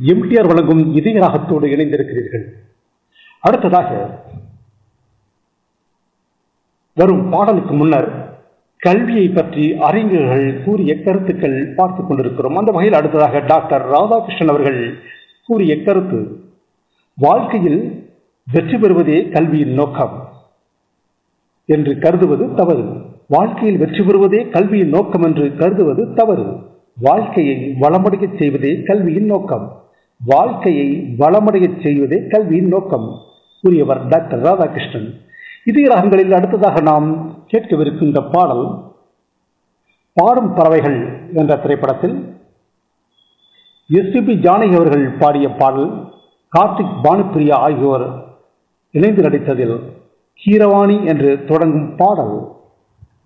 MTR வழங்கும் இதய ராகத்தோடு இணைந்திருக்கிறீர்கள் அடுத்ததாக வரும் பாடலுக்கு முன்னர் கல்வியை பற்றி அறிஞர்கள் கூறிய கருத்துக்கள் பார்த்துக் கொண்டிருக்கிறோம் அந்த வகையில் அடுத்ததாக டாக்டர் ராதாகிருஷ்ணன் அவர்கள் கூறிய கருத்து வாழ்க்கையில் வெற்றி பெறுவதே கல்வியின் நோக்கம் என்று கருதுவது தவறு வாழ்க்கையில் வெற்றி பெறுவதே கல்வியின் நோக்கம் என்று கருதுவது தவறு வாழ்க்கையை வளமடையச் செய்வதே கல்வியின் நோக்கம் வாழ்க்கையை வளமடையச் செய்வதே கல்வியின் நோக்கம் கூறியவர் டாக்டர் ராதாகிருஷ்ணன் இதய ராகங்களில் அடுத்ததாக நாம் கேட்கவிருக்கின்ற பாடல் பாடும் பறவைகள் என்ற திரைப்படத்தில் எஸ்பிபி ஜானகி அவர்கள் பாடிய பாடல் கார்த்திக் பானுப்பிரியா ஆகியோர் இணைந்து நடித்ததில் கீரவாணி என்று தொடங்கும் பாடல்